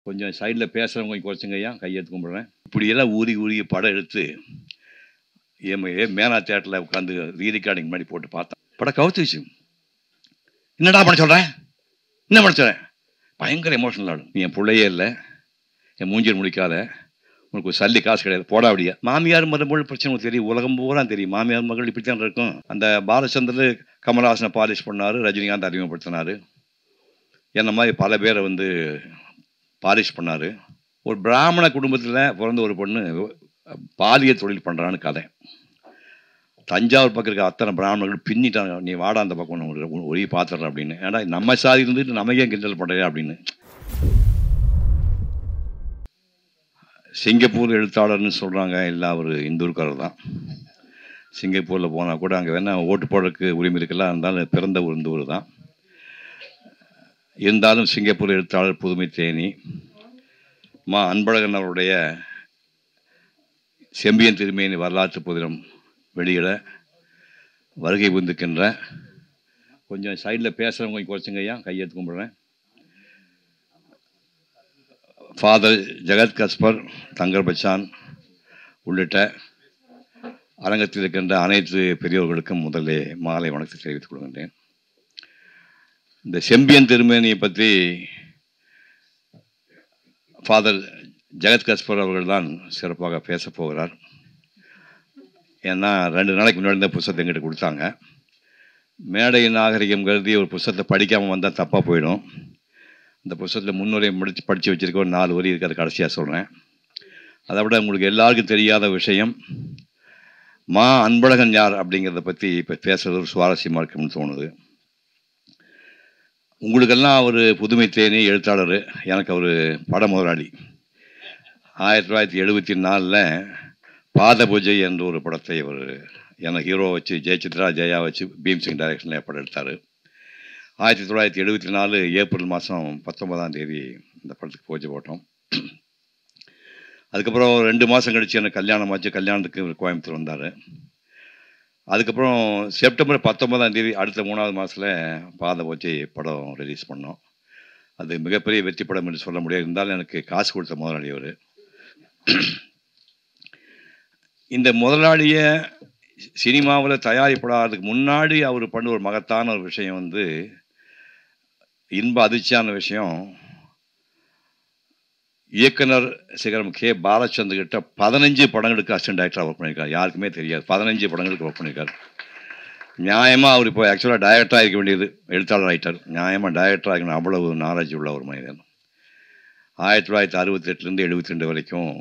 கொஞ்சம் சைடில் பேசுகிறவங்க கொஞ்சம் குறைச்சுங்க ஐயா கையெழுத்து கும்பிட்றேன் இப்படியெல்லாம் ஊறி ஊறி படம் எடுத்து என் ஏ மேனா தேட்டரில் உட்காந்து ரீ ரெக்கார்டிங் முன்னாடி போட்டு பார்த்தேன் படம் கவுத்துச்சு என்னடா பண்ண சொல்கிறேன் என்ன பண்ண சொல்கிறேன் பயங்கர எமோஷனல் ஆடும் நீ என் பிள்ளையே இல்லை என் மூஞ்சில் முடிக்காத உனக்கு ஒரு சல்லி காசு கிடையாது போடா அப்படியா மாமியார் மருமகள் பிரச்சனை உனக்கு தெரியும் உலகம் பூரா தெரியும் மாமியார் மகள் இப்படி தான் இருக்கும் அந்த பாலச்சந்தர் கமல்ஹாசனை பாலிஷ் பண்ணார் ரஜினிகாந்த் அறிமுகப்படுத்தினார் என்ன மாதிரி பல பேரை வந்து பாலிஷ் பண்ணார் ஒரு பிராமண குடும்பத்தில் பிறந்த ஒரு பொண்ணு பாலியல் தொழில் பண்ணுறான்னு கதை தஞ்சாவூர் பக்கம் இருக்க அத்தனை பிராமணர்கள் பின்னிட்டாங்க நீ வாடா அந்த பக்கம் ஒன்று ஒரே பாத்திரம் அப்படின்னு ஏன்னா நம்ம சாதி இருந்துட்டு நமக்கே கிண்டல் பண்ணுறேன் அப்படின்னு சிங்கப்பூர் எழுத்தாளர்னு சொல்கிறாங்க எல்லா ஒரு இந்தூர்காரர் தான் சிங்கப்பூரில் போனால் கூட அங்கே வேணால் ஓட்டு போடுறதுக்கு உரிமை இருக்கலாம் இருந்தாலும் பிறந்த ஒரு இந்த ஊர் தான் இருந்தாலும் சிங்கப்பூர் எழுத்தாளர் புதுமை தேனி மா அன்பழகன் அவருடைய செம்பியன் திருமேனி வரலாற்று புதினம் வெளியிட வருகை புரிந்துக்கின்ற கொஞ்சம் சைடில் பேசுகிறவங்க கொஞ்சம் குறைச்சுங்க ஐயா கையெழுத்து கும்பிட்றேன் ஃபாதர் ஜெகத் கஸ்பர் தங்கர் பச்சான் உள்ளிட்ட அரங்கத்தில் இருக்கின்ற அனைத்து பெரியவர்களுக்கும் முதலே மாலை வணக்கத்தை தெரிவித்துக் கொள்கின்றேன் இந்த செம்பியன் திருமேனியை பற்றி ஃபாதர் ஜெகத் கஸ்பர் அவர்கள் தான் சிறப்பாக பேசப் போகிறார் ஏன்னா ரெண்டு நாளைக்கு முன்னாடி இந்த புஸ்தகத்தை எங்கிட்ட கொடுத்தாங்க மேடை நாகரிகம் கருதி ஒரு புஸ்தகத்தை படிக்காமல் வந்தால் தப்பாக போயிடும் இந்த புஸ்தகத்தில் முன்னுரை முடித்து படித்து வச்சுருக்க ஒரு நாலு வரி இருக்கிறது கடைசியாக சொல்கிறேன் அதை விட உங்களுக்கு எல்லாருக்கும் தெரியாத விஷயம் மா அன்பழகன் யார் அப்படிங்கிறத பற்றி இப்போ பேசுகிறது ஒரு சுவாரஸ்யமாக இருக்கும்னு தோணுது உங்களுக்கெல்லாம் அவர் புதுமை தேனி எழுத்தாளர் எனக்கு அவர் பட முதலாளி ஆயிரத்தி தொள்ளாயிரத்தி எழுபத்தி நாலில் பாத பூஜை என்ற ஒரு படத்தை அவர் எனக்கு ஹீரோ வச்சு ஜெயசித்ரா ஜெயா வச்சு பீம்சிங் டைரக்ஷனில் படம் எடுத்தார் ஆயிரத்தி தொள்ளாயிரத்தி எழுபத்தி நாலு ஏப்ரல் மாதம் பத்தொன்பதாம் தேதி இந்த படத்துக்கு பூஜை போட்டோம் அதுக்கப்புறம் ரெண்டு மாதம் கழித்து எனக்கு கல்யாணம் ஆச்சு கல்யாணத்துக்கு இவர் கோயம்புத்தூர் வந்தார் அதுக்கப்புறம் செப்டம்பர் பத்தொன்பதாம் தேதி அடுத்த மூணாவது மாதத்தில் பாத பூஜை படம் ரிலீஸ் பண்ணோம் அது மிகப்பெரிய வெற்றி படம் என்று சொல்ல முடியாது இருந்தாலும் எனக்கு காசு கொடுத்த முதலாளி அவர் இந்த முதலாளியை சினிமாவில் தயாரிப்படாததுக்கு முன்னாடி அவர் பண்ண ஒரு மகத்தான ஒரு விஷயம் வந்து இன்ப அதிர்ச்சியான விஷயம் இயக்குனர் சிகரம் கே பாலச்சந்தர் கிட்ட பதினஞ்சு படங்களுக்கு அசிஸ்டன்ட் டைரக்டராக ஒர்க் பண்ணியிருக்காரு யாருக்குமே தெரியாது பதினஞ்சு படங்களுக்கு ஒர்க் பண்ணியிருக்காரு நியாயமாக அவர் இப்போ ஆக்சுவலாக டைரக்டராக இருக்க வேண்டியது எழுத்தாளர் ரைட்டர் நியாயமாக டைரக்டராக இருக்கணும் அவ்வளவு நாலேஜ் உள்ள ஒரு மனிதன் ஆயிரத்தி தொள்ளாயிரத்தி அறுபத்தி எட்டுலேருந்து எழுபத்தி ரெண்டு வரைக்கும்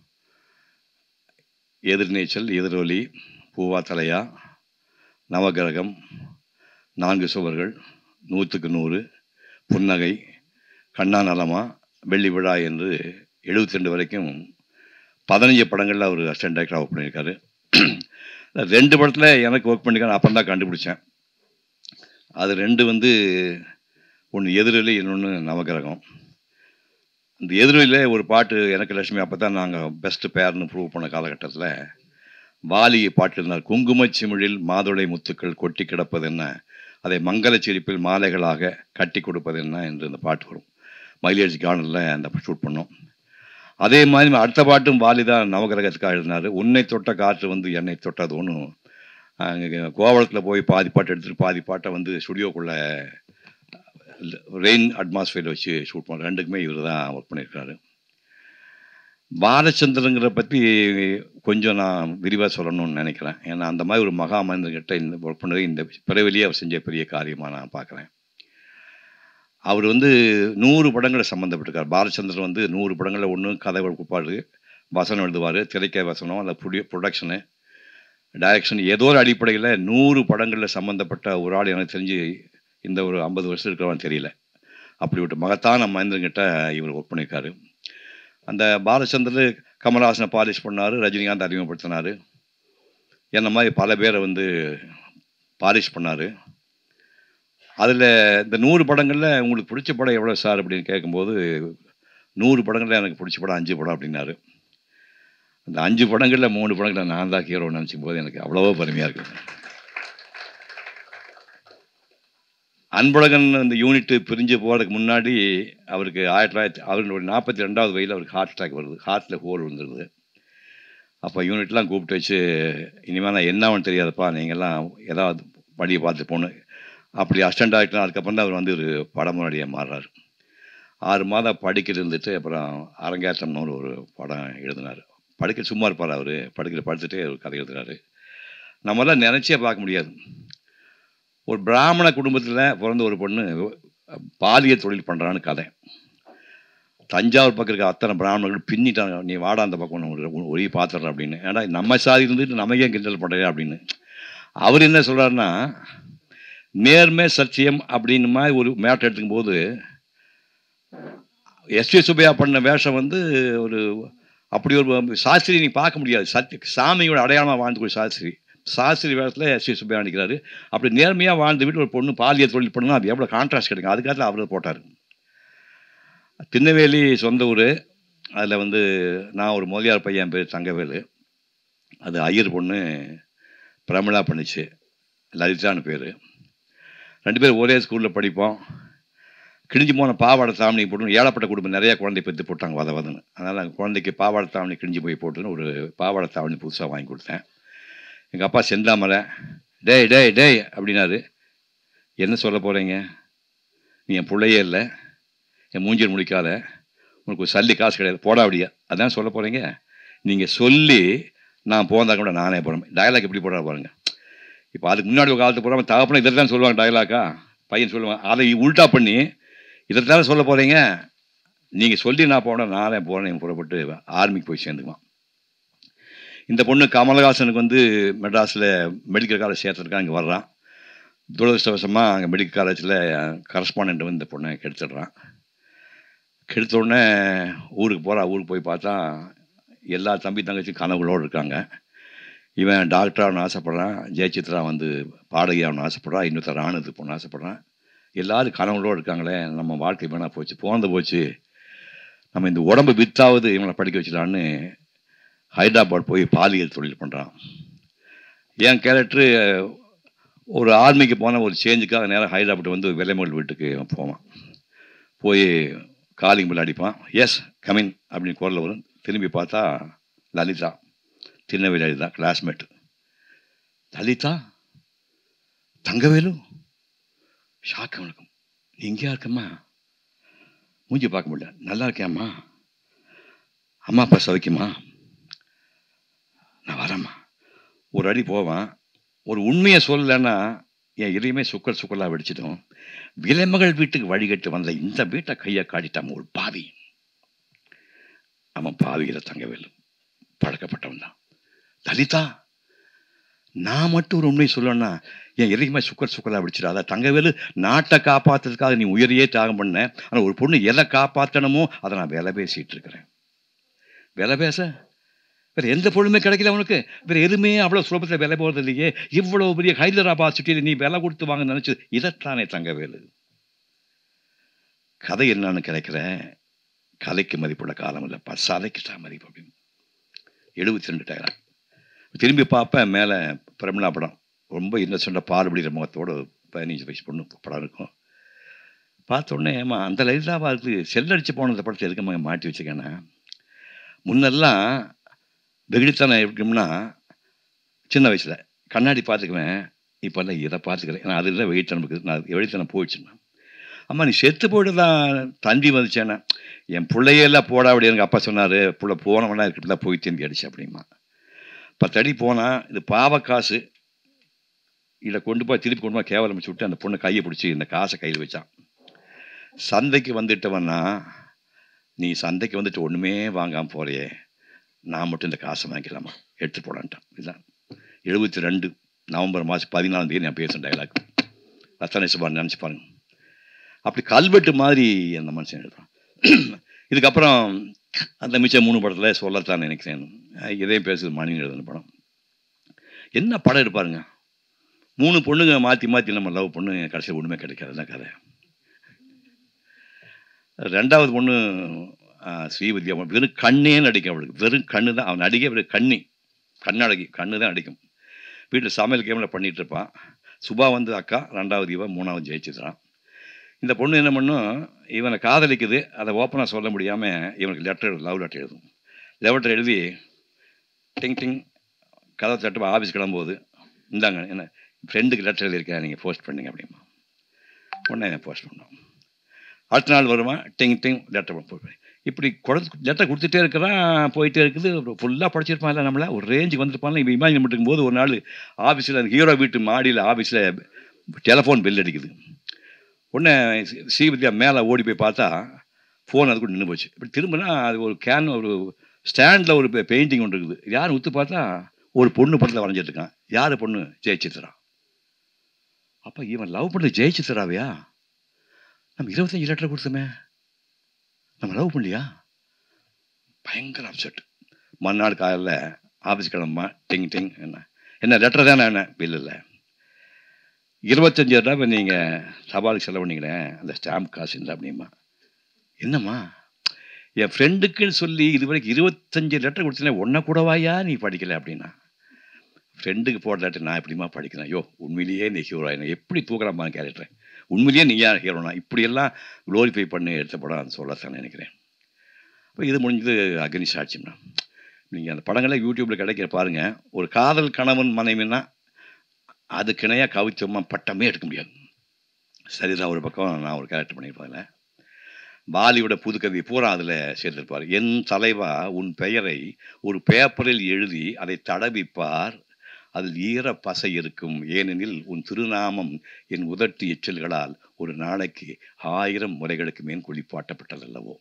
எதிர்நீச்சல் எதிரொலி பூவா தலையா நவகிரகம் நான்கு சுவர்கள் நூற்றுக்கு நூறு புன்னகை கண்ணா நலமா வெள்ளி விழா என்று எழுபத்தி ரெண்டு வரைக்கும் பதினஞ்சு படங்களில் அவர் அசிஸ்டன்ட் டைரக்டராக ஒர்க் பண்ணியிருக்காரு ரெண்டு படத்தில் எனக்கு ஒர்க் பண்ணியிருக்காரு அப்புறம் தான் கண்டுபிடிச்சேன் அது ரெண்டு வந்து ஒன்று எதிரொலி இன்னொன்று நவகிரகம் இந்த எதிரொலியில் ஒரு பாட்டு எனக்கு லட்சுமி அப்போ தான் நாங்கள் பெஸ்ட்டு பேர்னு ப்ரூவ் பண்ண காலகட்டத்தில் வாலி பாட்டு இருந்தார் குங்குமச் சிமிழில் மாதுளை முத்துக்கள் கொட்டி கிடப்பது என்ன அதை மங்களச் சிரிப்பில் மாலைகளாக கட்டி கொடுப்பது என்ன என்று அந்த பாட்டு வரும் மைலேஜ் கார்டனில் அந்த ஷூட் பண்ணோம் அதே மாதிரி அடுத்த பாட்டும் வாலி தான் நவகிரகத்துக்காக எழுதினார் உன்னை தொட்ட காற்று வந்து என்னை தொட்டது ஒன்று அங்கே கோவளத்தில் போய் பாதி பாட்டு எடுத்துகிட்டு பாதி பாட்டை வந்து ஸ்டுடியோக்குள்ளே ரெயின் அட்மாஸ்பியர் வச்சு ஷூட் பண்ண ரெண்டுக்குமே இவர் தான் ஒர்க் பண்ணியிருக்காரு பாலச்சந்திரங்கிற பற்றி கொஞ்சம் நான் விரிவாக சொல்லணும்னு நினைக்கிறேன் ஏன்னா அந்த மாதிரி ஒரு மகா மனிதர்கிட்ட இந்த ஒர்க் பண்ணது இந்த பிறவிலேயே அவர் செஞ்ச பெரிய காரியமாக நான் பார்க்குறேன் அவர் வந்து நூறு படங்களை சம்மந்தப்பட்டிருக்கார் பாலச்சந்திரன் வந்து நூறு படங்களில் ஒன்று கதை கொடுப்பாரு வசனம் எழுதுவார் திரைக்கை வசனம் அந்த ப்ரொடியூ ப்ரொடக்ஷனு டைரக்ஷன் ஏதோ ஒரு அடிப்படையில் நூறு படங்களில் சம்மந்தப்பட்ட ஒரு ஆள் எனக்கு தெரிஞ்சு இந்த ஒரு ஐம்பது வருஷம் இருக்கிறவன் தெரியல அப்படிப்பட்ட மகத்தான மனிதன்கிட்ட இவர் ஒர்க் பண்ணியிருக்காரு அந்த பாலச்சந்தர் கமல்ஹாசனை பாலிஷ் பண்ணார் ரஜினிகாந்த் அறிமுகப்படுத்தினார் என்ன மாதிரி பல பேரை வந்து பாலிஷ் பண்ணார் அதில் இந்த நூறு படங்களில் உங்களுக்கு பிடிச்ச படம் எவ்வளோ சார் அப்படின்னு கேட்கும்போது நூறு படங்களில் எனக்கு பிடிச்ச படம் அஞ்சு படம் அப்படின்னாரு அந்த அஞ்சு படங்களில் மூணு படங்களில் நான் தான் ஹீரோ நினச்சும் போது எனக்கு அவ்வளவோ பெருமையாக இருக்குது அன்பழகன் இந்த யூனிட் பிரிஞ்சு போகிறதுக்கு முன்னாடி அவருக்கு ஆயிரத்தி தொள்ளாயிரத்தி அவருடைய நாற்பத்தி ரெண்டாவது வயதில் அவருக்கு ஹார்ட் அட்டாக் வருது ஹார்ட்டில் ஹோல் வந்துடுது அப்போ யூனிட்லாம் கூப்பிட்டு வச்சு இனிமேல் நான் என்னவன்னு தெரியாதப்பா நீங்கள்லாம் ஏதாவது படியை பார்த்து போகணும் அப்படி அசிஸ்டண்ட் ஆகிட்டோம் அதுக்கப்புறம் தான் அவர் வந்து ஒரு படம் முன்னாடியே மாறுறாரு ஆறு மாதம் படிக்கிட்டு இருந்துட்டு அப்புறம் அரங்கேற்றம்னு ஒரு படம் எழுதினார் படிக்க சும்மா இருப்பார் அவர் படிக்கிற படுத்துட்டே ஒரு கதை எழுதுறாரு நம்மளாம் நினச்சே பார்க்க முடியாது ஒரு பிராமண குடும்பத்தில் பிறந்த ஒரு பொண்ணு பாலியல் தொழில் பண்ணுறான்னு கதை தஞ்சாவூர் பக்கம் இருக்க அத்தனை பிராமணர்கள் பின்னிட்டாங்க நீ வாடா அந்த பக்கம் ஒரு ஒரே பாத்திரம் அப்படின்னு ஏன்னா நம்ம சாதி இருந்துட்டு நமக்கே கிண்டல் பண்ணுறேன் அப்படின்னு அவர் என்ன சொல்கிறாருன்னா நேர்மை சத்தியம் அப்படின்னு மாதிரி ஒரு மேட்டர் எடுத்துக்கும் போது எஸ்வி சுப்பையா பண்ண வேஷம் வந்து ஒரு அப்படி ஒரு சாஸ்திரி நீ பார்க்க முடியாது சத்திய சாமியோட அடையாளமாக வாழ்ந்துக்கூடிய சாஸ்திரி சாஸ்திரி வேஷத்தில் எஸ்வி சுப்பையா நடிக்கிறாரு அப்படி நேர்மையாக வாழ்ந்து விட்டு ஒரு பொண்ணு பாலியல் தொழில் பண்ணுன்னா அது எவ்வளோ கான்ட்ராஸ்ட் கிடைக்கும் அதுக்காக அவர் போட்டார் திருநெல்வேலி சொந்த ஊர் அதில் வந்து நான் ஒரு முதலியார் பையன் பேர் தங்கவேலு அது ஐயர் பொண்ணு பிரமிளா பண்ணிச்சு லலிதான்னு பேர் ரெண்டு பேரும் ஒரே ஸ்கூலில் படிப்போம் கிழிஞ்சு போன பாவாடை தாவணி போட்டு ஏழப்பட்ட குடும்பம் நிறைய குழந்தை பெற்று போட்டாங்க வத வதன்னு அதனால் குழந்தைக்கு பாவாடை தாவணி கிழிஞ்சு போய் போட்டுன்னு ஒரு பாவாடை தாவணி புதுசாக வாங்கி கொடுத்தேன் எங்கள் அப்பா செந்தாமரை டேய் டேய் டேய் அப்படின்னாரு என்ன சொல்ல போகிறீங்க நீ என் பிள்ளையே இல்லை என் மூஞ்சில் முடிக்காத உனக்கு ஒரு சல்லி காசு கிடையாது போடா அப்படியா அதான் சொல்ல போகிறீங்க நீங்கள் சொல்லி நான் போந்தா கூட நானே போகிறேன் டயலாக் எப்படி போடுறா பாருங்க இப்போ அதுக்கு முன்னாடி ஒரு காலத்து போகிறாம தகப்பன இதை தான் சொல்லுவாங்க டயலாக்கா பையன் சொல்லுவான் அதை உல்ட்டா பண்ணி இதை தானே சொல்ல போகிறீங்க நீங்கள் சொல்லி நான் போனேன் நானே போகிறேன் புறப்பட்டு ஆர்மிக்கு போய் சேர்ந்துக்குவான் இந்த பொண்ணு கமலஹாசனுக்கு வந்து மெட்ராஸில் மெடிக்கல் காலேஜ் சேர்த்துருக்கான் இங்கே வர்றான் துரதிருஷ்டவசமாக அங்கே மெடிக்கல் காலேஜில் கரஸ்பாண்ட் வந்து இந்த பொண்ணை கெடுத்துடுறான் கெடுத்த உடனே ஊருக்கு போகிறா ஊருக்கு போய் பார்த்தா எல்லா தம்பி தங்கச்சி கனவுகளோடு இருக்காங்க இவன் டாக்டர் ஆகணும்னு ஆசைப்பட்றான் ஜெயசித்ரா வந்து பாடகி ஆகணும்னு ஆசைப்பட்றான் இன்னொருத்தர் ராணுவத்துக்கு போகணும்னு ஆசைப்பட்றான் எல்லாரும் கனவுகளோடு இருக்காங்களே நம்ம வாழ்க்கை வேணா போச்சு போனது போச்சு நம்ம இந்த உடம்பு வித்தாவது இவங்களை படிக்க வச்சிடலான்னு ஹைதராபாத் போய் பாலியல் தொழில் பண்ணுறான் என் கேரக்டரு ஒரு ஆர்மிக்கு போன ஒரு சேஞ்சுக்காக நேரம் ஹைதராபாத் வந்து விலைமகள் வீட்டுக்கு போவான் போய் காலிங் பில் அடிப்பான் எஸ் கமின் அப்படின்னு குரலில் வரும் திரும்பி பார்த்தா லலிதா திருநெல்வேலி லலிதா கிளாஸ்மேட் லலிதா தங்கவேலு ஷாக்கு வணக்கம் நீ இங்கேயா இருக்கம்மா மூஞ்சி பார்க்க முடியல நல்லா இருக்கியாம்மா அம்மா அப்பா சவைக்குமா நான் வரேம்மா ஒரு அடி போவேன் ஒரு உண்மையை சொல்லலைன்னா என் இதையுமே சுக்கல் சுக்கலாக வெடிச்சிடும் விலைமகள் வீட்டுக்கு வழிகட்டு வந்த இந்த வீட்டை கையை காட்டிட்டாம ஒரு பாவி அவன் பாவிகிற தங்கவேலு பழக்கப்பட்டவன் தான் லலிதா நான் மட்டும் ஒரு உண்மையை சொல்லணும்னா என் எதையுமே சுக்கர் சுக்கலாக வெடிச்சிடாத தங்கவேலு நாட்டை காப்பாற்றுறதுக்காக நீ உயரையே தியாகம் பண்ண ஆனால் ஒரு பொண்ணு எதை காப்பாற்றணுமோ அதை நான் விலை பேசிட்டு இருக்கிறேன் விலை பேச வேற எந்த பொருளுமே கிடைக்கல அவனுக்கு வேற எதுவுமே அவ்வளோ சுலபத்தில் விலை போகிறது இல்லையே இவ்வளோ பெரிய ஹைதராபாத் சிட்டியில் நீ விலை கொடுத்து வாங்க நினச்சி இதைத்தானே தங்கவேலு கதை என்னன்னு கிடைக்கிற கலைக்கு மதிப்புள்ள காலம் இல்லைப்பா சதைக்கு தான் மதிப்பு அப்படின்னு எழுபத்தி ரெண்டு டயரா திரும்பி பார்ப்பேன் மேலே பிரமிளா படம் ரொம்ப இன்னசெண்டாக பார்வடிகிற முகத்தோட பதினஞ்சு வயசு பொண்ணு படம் இருக்கும் பார்த்த உடனே ஏமா அந்த லலிதாபாத்து செல்லடிச்சு போன அந்த படத்தை எதுக்கு மாட்டி வச்சுக்கேன்னா முன்னெல்லாம் வெகுடித்தனம் எப்படின்னா சின்ன வயசில் கண்ணாடி பார்த்துக்குவேன் இப்போல்லாம் இதை பார்த்துக்கிறேன் ஏன்னா அதில் வெகுடித்தனம் இருக்குது நான் வெகுடித்தனம் போயிடுச்சுன்னா அம்மா நீ செத்து போயிட்டு தான் தந்தி வந்துச்சேன்னா என் பிள்ளையெல்லாம் போடா அப்படி எனக்கு அப்பா சொன்னார் புள்ள போனவனா இருக்கிறதா போய் திரும்பி அடிச்சு அப்படிமா பத்தடி போனால் இது பாவக்காசு இதை கொண்டு போய் திருப்பி கொண்டு போய் கேவலம் வச்சு விட்டு அந்த பொண்ணை கையை பிடிச்சி இந்த காசை கையில் வச்சான் சந்தைக்கு வந்துட்டவன்னா நீ சந்தைக்கு வந்துட்டு ஒன்றுமே வாங்காமல் போறியே நான் மட்டும் இந்த காசை வாங்கிக்கலாமா எடுத்து போடான்ட்டான் இதுதான் எழுபத்தி ரெண்டு நவம்பர் மாதம் பதினாலாம் தேதி நான் பேசுகிறேன் டைலாக் ரத்தனை சுபான் நினச்சி பாருங்க அப்படி கல்வெட்டு மாதிரி அந்த மனுஷன் எழுதுறான் இதுக்கப்புறம் அந்த மிச்சம் மூணு படத்தில் சொல்லத்தான் நினைக்கிறேன் இதையும் பேசுது மணி எழுதுன படம் என்ன படம் எடுப்பாருங்க மூணு பொண்ணுங்க மாற்றி மாற்றி நம்ம லவ் பொண்ணு கடைசியில் ஒன்றுமே கிடைக்காது தான் கதை ரெண்டாவது பொண்ணு ஸ்ரீவித்யா வெறும் கண்ணே நடிக்கும் அவளுக்கு வெறும் கண்ணு தான் அவன் நடிகை வெறும் கண்ணி கண்ணழகி கண்ணு தான் அடிக்கும் வீட்டில் சமையல் கேமில் பண்ணிகிட்டு இருப்பான் சுபா வந்து அக்கா ரெண்டாவது இவன் மூணாவது ஜெயிச்சிருக்கான் இந்த பொண்ணு என்ன பண்ணும் இவனை காதலிக்குது அதை ஓப்பனாக சொல்ல முடியாமல் இவனுக்கு லெட்டர் லவ் லெட்டர் எழுதும் லவ் லெட்டர் எழுதி டிங் டிங் கதை தட்டு ஆஃபீஸ் கிளம்பும்போது இந்தாங்க என்ன ஃப்ரெண்டுக்கு லெட்டர் எழுதியிருக்கேன் நீங்கள் போஸ்ட் பண்ணுங்க அப்படிமா உடனே போஸ்ட் பண்ணோம் அடுத்த நாள் வருமா டிங் டிங் லெட்டர் போட்டு இப்படி குழந்தை லெட்டர் கொடுத்துட்டே இருக்கிறான் போயிட்டே இருக்குது ஃபுல்லாக படிச்சிருப்பான்ல நம்மள ஒரு ரேஞ்சுக்கு வந்திருப்பான்ல இப்போ இமேஜின் பண்ணிருக்கும் போது ஒரு நாள் ஆஃபீஸில் அந்த ஹீரோ வீட்டு மாடியில் ஆஃபீஸில் டெலஃபோன் பெல் அடிக்குது உடனே ஸ்ரீவித்யா மேலே ஓடி போய் பார்த்தா ஃபோன் அது கூட நின்று போச்சு இப்படி திரும்பினா அது ஒரு கேன் ஒரு ஸ்டாண்டில் ஒரு பெயிண்டிங் ஒன்று இருக்குது யார் உத்து பார்த்தா ஒரு பொண்ணு படத்தில் வரைஞ்சிட்டு இருக்கான் யார் பொண்ணு ஜெயசித்ரா அப்போ இவன் லவ் பண்ணுறது ஜெயசித்ராவையா நம்ம இருபத்தஞ்சி லெட்டர் கொடுத்தோமே நம்ம லவ் பண்ணலையா பயங்கர அப்செட் மறுநாள் காலையில் ஆஃபீஸ் கிளம்பா டிங் டிங் என்ன என்ன லெட்டர் தானே என்ன பில் இல்லை இருபத்தஞ்சி ரூபா நீங்கள் சவாலுக்கு செலவு பண்ணீங்களே அந்த ஸ்டாம்ப் காசு இல்லை அப்படிமா என்னம்மா என் ஃப்ரெண்டுக்குன்னு சொல்லி இது வரைக்கும் இருபத்தஞ்சி லெட்டர் கொடுத்தேன் ஒன்றை கூடவாயா நீ படிக்கல அப்படின்னா ஃப்ரெண்டுக்கு போடுற லெட்டர் நான் எப்படிமா படிக்கிறேன் ஐயோ உண்மையிலேயே நீ ஹீரோ என்ன எப்படி தூக்குறாம்மா கேரக்டர் உண்மையிலேயே நீ யார் ஹீரோனா இப்படியெல்லாம் க்ளோரிஃபை பண்ணி எடுத்த படம் சொல்லத்தான் நினைக்கிறேன் இப்போ இது முடிஞ்சது அக்னி சாட்சியம்னா நீங்கள் அந்த படங்கள்லாம் யூடியூப்பில் கிடைக்கிற பாருங்கள் ஒரு காதல் கணவன் மனைவின்னா அதுக்கு இணையாக கவித்துவமாக பட்டமே எடுக்க முடியாது சரிதான் ஒரு பக்கம் நான் ஒரு கேரக்டர் பண்ணியிருப்பேன் பாலியோட புதுக்கவி பூரா அதில் சேர்த்திருப்பார் என் தலைவா உன் பெயரை ஒரு பேப்பரில் எழுதி அதை தடவிப்பார் அதில் ஈர பசை இருக்கும் ஏனெனில் உன் திருநாமம் என் உதட்டு எச்சல்களால் ஒரு நாளைக்கு ஆயிரம் முறைகளுக்கு மேல் குளிப்பாட்டப்பட்டதல்லவோ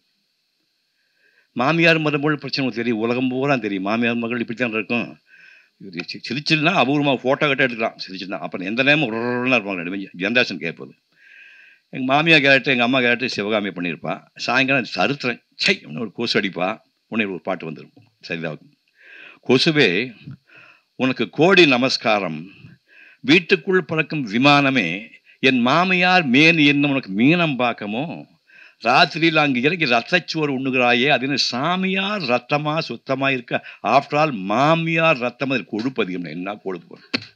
மாமியார் மருமகள் பிரச்சனை உங்களுக்கு தெரியும் உலகம் பூரா தெரியும் மாமியார் மகள் இப்படி தான் இருக்கும் இது சி- சிரிச்சுன்னா அபூர்வமாக ஃபோட்டோ கிட்ட எடுத்துக்கலாம் சிரிச்சுன்னா அப்புறம் எந்த நேரமும் உருன்னு இருப்பாங்க ரெண்டு ஜென்ரேஷன் கேட்பது எங்கள் மாமியார் கேரக்டர் எங்கள் அம்மா கேரக்டர் சிவகாமி பண்ணியிருப்பா சாயங்காலம் சருத்திரன் சை அப்படின்னு ஒரு கொசு அடிப்பா உடனே ஒரு பாட்டு வந்துடும் சரிதான் கொசுவே உனக்கு கோடி நமஸ்காரம் வீட்டுக்குள் பறக்கும் விமானமே என் மாமியார் மேன் என்ன உனக்கு மீனம் பார்க்கமோ ராத்திரியில் அங்கு இறங்கி ரத்தச்சோறு உண்ணுகிறாயே அது என்ன சாமியார் ரத்தமா சுத்தமா இருக்க ஆஃப்டர் ஆல் மாமியார் ரத்தம் அது கொழுப்பு அதிகம் என்ன கொழுப்பு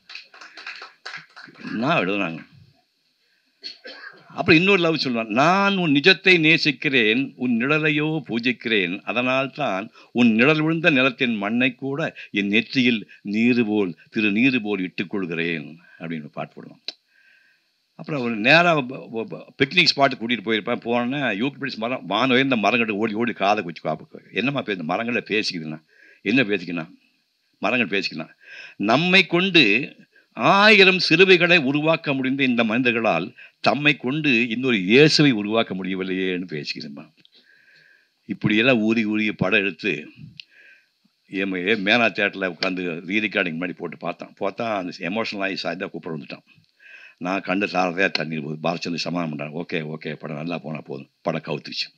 என்ன எழுதுனாங்க அப்புறம் இன்னொரு லவ் சொல்லுவான் நான் உன் நிஜத்தை நேசிக்கிறேன் உன் நிழலையோ பூஜிக்கிறேன் அதனால் தான் உன் நிழல் விழுந்த நிலத்தின் மண்ணை கூட என் நெற்றியில் நீரு போல் திரு நீரு போல் இட்டுக்கொள்கிறேன் அப்படின்னு பாட்டு போடுவான் அப்புறம் ஒரு நேராக பிக்னிக் ஸ்பாட்டு கூட்டிகிட்டு போயிருப்பேன் போனேன்னா யூக்லிப்டிஸ் மரம் வான உயர்ந்த மரங்கள் ஓடி ஓடி காதை குச்சி காப்பு என்னம்மா பேச மரங்களை பேசிக்குதுண்ணா என்ன பேசிக்கணும் மரங்கள் பேசிக்கலாம் நம்மை கொண்டு ஆயிரம் சிறுவைகளை உருவாக்க முடிந்த இந்த மனிதர்களால் தம்மை கொண்டு இன்னொரு இயேசுவை உருவாக்க முடியவில்லையேன்னு பேசிக்கிறேம்மா இப்படியெல்லாம் ஊறி ஊறி படம் எடுத்து எம் ஏ மேனா தேட்டரில் உட்காந்து ரீரிகார்டிங் மாதிரி போட்டு பார்த்தேன் பார்த்தா அந்த எமோஷனல் ஆகி சாய்ந்தா கூப்பிட வந்துட்டான் நான் கண்டு சாரதையாக தண்ணீர் போகுது பாரச்சந்திர சமாதானம் பண்ணுறேன் ஓகே ஓகே படம் நல்லா போனால் போதும் படம் கவுத்துச்சு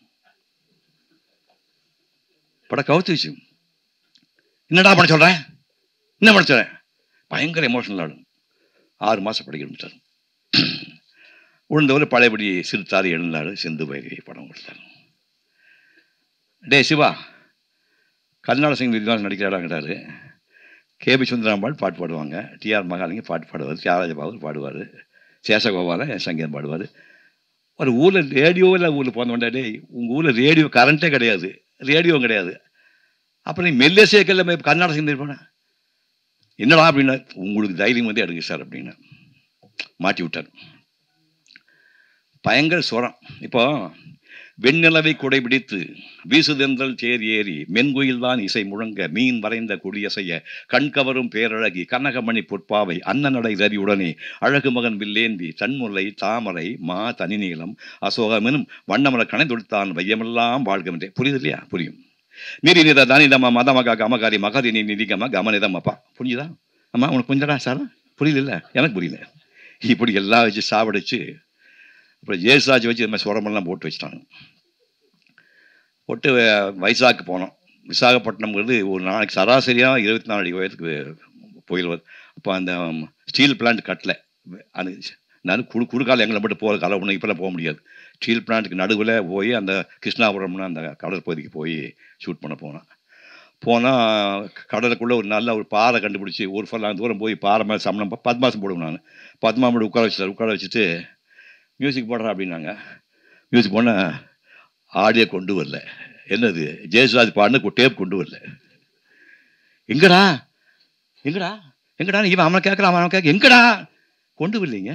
படம் கவுத்துச்சு என்னடா பண்ண சொல்கிறேன் என்ன பண்ண சொல்கிறேன் பயங்கர எமோஷனல் ஆடும் ஆறு மாதம் படிக்க ஆரம்பித்தார் உழுந்தவர் பழையபடி சிறுத்தார் எழுந்தாரு சிந்து பைரவி படம் கொடுத்தாரு டே சிவா கர்நாடக சிங் வித்வான் நடிக்கிறாடாங்கிறாரு கேபி சுந்தராம்பாள் பாட்டு பாடுவாங்க டிஆர் மகாலிங்க பாட்டு பாடுவார் தியாகராஜ பாபு பாடுவார் சேஷகோபால சங்கீதம் பாடுவார் ஒரு ஊரில் ரேடியோவில் ஊரில் போன டேய் உங்கள் ஊரில் ரேடியோ கரண்ட்டே கிடையாது ரேடியோவும் கிடையாது அப்புறம் நீ மெல்லேசே கல்ல கர்நாடக சிங் இருப்பானா என்னடா அப்படின்னா உங்களுக்கு தைரியம் வந்து எடுங்க சார் அப்படின்னு மாட்டி விட்டார் பயங்கர சுரம் இப்போ வெண்ணிலவை குடைபிடித்து வீசுதென்றல் தேர் ஏறி மென்குயில் தான் இசை முழங்க மீன் வரைந்த குடியசைய கண்கவரும் பேரழகி கனகமணி பொற்பாவை அன்னநடை ரரியுடனே அழகு மகன் வில்லேந்தி தன்முல்லை தாமரை மா தனிநீளம் அசோகமெனும் வண்ணமர கணைதொடுத்தான் வையமெல்லாம் வாழ்கமென்றே புரியுது இல்லையா புரியும் நீரி நித தானிதமா மதமகா கமகாரி மகரினி நிதிகம கமனிதமப்பா புரிஞ்சுதா அம்மா உனக்கு புரிஞ்சடா சார் புரியல எனக்கு புரியல இப்படி எல்லாம் வச்சு சாவடிச்சு அப்புறம் ஜேசுராஜ் வச்சு இந்த மாதிரி சுரமெல்லாம் போட்டு வச்சிட்டாங்க போட்டு அஹ், வைசாக்கு போனோம் விசாகப்பட்டினம்ங்கிறது ஒரு நாளைக்கு சராசரியாக இருபத்தி நாலு அடி உயரத்துக்கு புயல் வருது அப்போ அந்த ஸ்டீல் பிளான்ட் கட்டல அது நான் குடு குறுக்கால எங்களை மட்டும் போகிற கலை ஒன்று இப்போலாம் போக முடியாது ஸ்டீல் பிளான்ட்டுக்கு நடுவில் போய் அந்த கிருஷ்ணாபுரம்னு அந்த கடற்பகுதிக்கு போய் ஷூட் பண்ண போனோம் போனால் கடலுக்குள்ளே ஒரு நல்ல ஒரு பாறை கண்டுபிடிச்சி ஒரு ஃபல்லாங்க தூரம் போய் பாறை மேலே சமணம் பத்மாசம் போடுவேன் நான் பத்மாமோட உட்கார வச்சுட்டார் உட்கார வச்சுட்டு மியூசிக் போடுறா அப்படின்னாங்க மியூசிக் போன ஆடியோ கொண்டு வரல என்னது ஜெயசுராஜ் பாடின டேப் கொண்டு வரல எங்கடா எங்கடா எங்கடா இவன் அவனை கேட்குறான் அவன் கேட்க எங்கடா கொண்டு வரலைங்க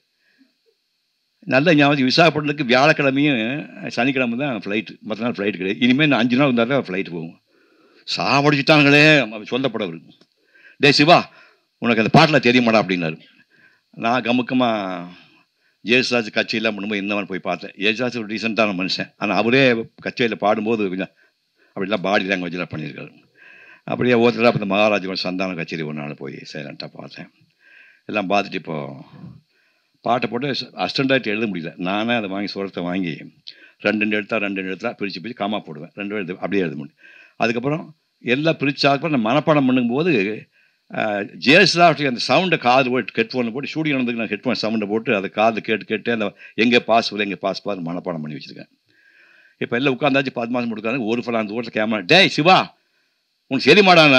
நல்ல ஞாபகம் விசாகப்பட்டினத்துக்கு வியாழக்கிழமையும் சனிக்கிழமை தான் ஃப்ளைட்டு மற்ற நாள் ஃப்ளைட் கிடையாது இனிமேல் நான் அஞ்சு நாள் வந்தால் தான் ஃப்ளைட் போகும் சாவடிச்சுட்டாங்களே அவன் சொல்லப்படவர் டே சிவா உனக்கு அந்த பாட்டில் தெரியுமாடா அப்படின்னாரு நான் கமுக்கமாக ஜெயசுராஜ் கட்சியெல்லாம் பண்ணும்போது என்னவன் போய் பார்த்தேன் ஜெயசுராஜ் ஒரு ரீசெண்டான மனுஷன் ஆனால் அவரே கச்சேரியில் பாடும்போது கொஞ்சம் அப்படிலாம் பாடி லாங்குவேஜில் பண்ணியிருக்காரு அப்படியே ஒருத்தர் அப்போ இந்த மகாராஜோட சந்தான கச்சேரி ஒரு நாள் போய் சைலண்ட்டாக பார்த்தேன் எல்லாம் பார்த்துட்டு இப்போ பாட்டை போட்டு அஸ்டண்டாயிட்டு எழுத முடியல நானே அதை வாங்கி சுரத்தை வாங்கி ரெண்டு ரெண்டு எழுத்தா ரெண்டு ரெண்டு எழுத்தா பிரித்து பிரித்து காமா போடுவேன் ரெண்டு எழுது அப்படியே எழுத முடியும் அதுக்கப்புறம் எல்லாம் பிரித்தாக்கப்புறம் நான் மனப்பாடம் பண்ணும்போது ஜேஎஸ்லாவுடைய அந்த சவுண்டை காது போட்டு ஹெட்ஃபோனில் போட்டு ஸ்டூடியோ நடந்துக்கு நான் ஹெட்ஃபோன் சவுண்டை போட்டு அதை காது கேட்டு கேட்டு அந்த எங்கே பாஸ் இல்லை எங்கே பாஸ் பாஸ் மனப்பாடம் பண்ணி வச்சுருக்கேன் இப்போ எல்லாம் உட்காந்தாச்சு பத்து மாதம் கொடுக்காங்க ஒரு ஃபலம் அந்த ஊரில் கேமரா டேய் சிவா உனக்கு சரி மாடாண்ணா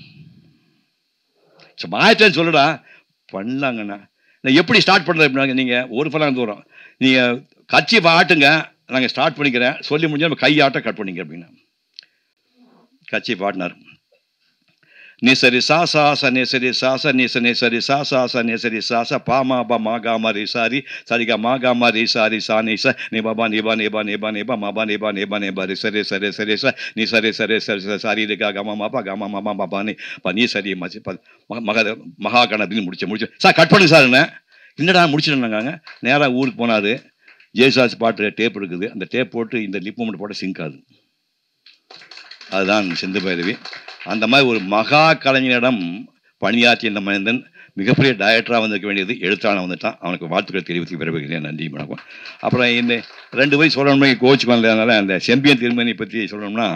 மாயத்தேன்னு சொல்லுடா பண்ணலாங்கண்ணா நான் எப்படி ஸ்டார்ட் பண்ணுறது அப்படின்னாங்க நீங்கள் ஒரு ஃபலம் தூரம் நீங்கள் கட்சி பாட்டுங்க நாங்கள் ஸ்டார்ட் பண்ணிக்கிறேன் சொல்லி முடிஞ்சால் நம்ம கையாட்ட கட் பண்ணிக்க அப்படின்னா கட்சி பாடினார் நிசரி சா சா ச நிசரி சா ச நிச நிசரி சா சா ச நிசரி சா ச பா மா பா மா கா மா ரி சாரி சரிகா மா கா மா ரி சாரி சா நி ச நி பா பா நி பா நி பா நி பா நி பா மா பா நி பா நி பா நி பா ரி சரி சரி சரி ச நி சரி சரி சரி சரி சாரி ரி கா கா மா மா பா கா மா மா மா பா பா நி பா நீ சரி மச்சி ப மக மக மகா கணபதினு முடிச்சு முடிச்சு சார் கட் பண்ணுங்க சார் என்ன என்னடா முடிச்சிடுனாங்க நேராக ஊருக்கு போனார் ஜெயசாஸ் பாட்டு டேப் இருக்குது அந்த டேப் போட்டு இந்த லிப் மூமெண்ட் போட்டு சிங்க் ஆகுது அதுதான் சிந்து பைரவி அந்த மாதிரி ஒரு மகா கலைஞரிடம் பணியாற்றிய இந்த மனிதன் மிகப்பெரிய டைரக்டராக வந்திருக்க வேண்டியது எழுத்தாளன் வந்துட்டான் அவனுக்கு வாழ்த்துக்கள் தெரிவித்து விரும்புகிறேன் நன்றி வணக்கம் அப்புறம் இந்த ரெண்டு வயசு சொல்லணும்னா கோச் பண்ணதுனால அந்த செம்பியன் திருமணி பற்றி சொல்லணும்னா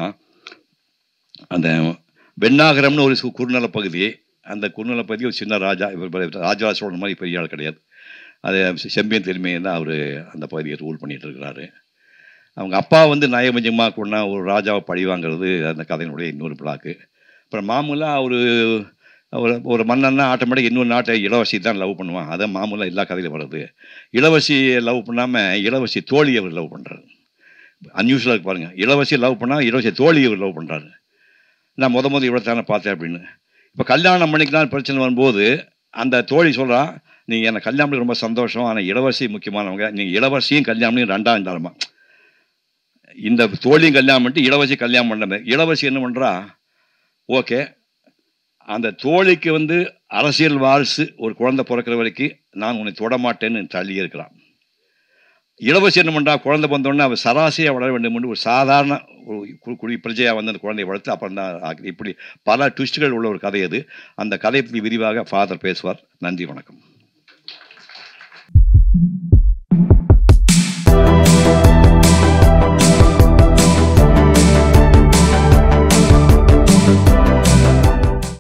அந்த வெண்ணாகரம்னு ஒரு சு- குறுநில பகுதி அந்த குறுநில பகுதி ஒரு சின்ன ராஜா இவர் ராஜராஜ சோழன் மாதிரி பெரிய ஆள் கிடையாது அது செம்பியன் திருமையை தான் அவர் அந்த பகுதியை ரூல் பண்ணிட்டு இருக்கிறாரு அவங்க அப்பா வந்து நயபஞ்சமாக கொண்டா ஒரு ராஜாவை பழி வாங்குறது அந்த கதையினுடைய இன்னொரு பிளாக்கு அப்புறம் மாமூலாக ஒரு ஒரு ஒரு மன்னன்னா ஆட்டோமேட்டிக் இன்னொரு நாட்டை இளவரசி தான் லவ் பண்ணுவான் அதான் மாமூலாக எல்லா கதையிலும் வருது இளவரசி லவ் பண்ணாமல் இளவரசி தோழியை அவர் லவ் பண்ணுறாரு அன்யூஷுவலாக இருக்கு பாருங்க இளவரசி லவ் பண்ணால் இளவரசி தோழியை அவர் லவ் பண்ணுறாரு நான் முத முத இவ்வளோ தானே பார்த்தேன் அப்படின்னு இப்போ கல்யாணம் பண்ணிக்கலாம் பிரச்சனை வரும்போது அந்த தோழி சொல்கிறா நீங்கள் எனக்கு கல்யாணம் ரொம்ப சந்தோஷம் ஆனால் இளவரசி முக்கியமானவங்க நீங்கள் இளவரசியும் கல்யாணம் ரெண்டாம் தரமா இந்த தோழியும் கல்யாணம் பண்ணிட்டு இளவரசி கல்யாணம் பண்ணது இளவரசி என்ன பண்ணுறா ஓகே அந்த தோழிக்கு வந்து அரசியல் வாரிசு ஒரு குழந்தை பிறக்கிற வரைக்கும் நான் உன்னை தொட மாட்டேன்னு தள்ளி இருக்கிறான் இளவரசி என்ன பண்ணுறா குழந்தை வந்தோடனே அவள் சராசரியாக வளர வேண்டும் என்று ஒரு சாதாரண ஒரு கு- குடி பிரஜையாக வந்து அந்த குழந்தையை வளர்த்து அப்புறம் தான் ஆக்குது. இப்படி பல ட்விஸ்ட்டுகள் உள்ள ஒரு கதை அது அந்த கதையை பற்றி விரிவாக ஃபாதர் பேசுவார் நன்றி வணக்கம்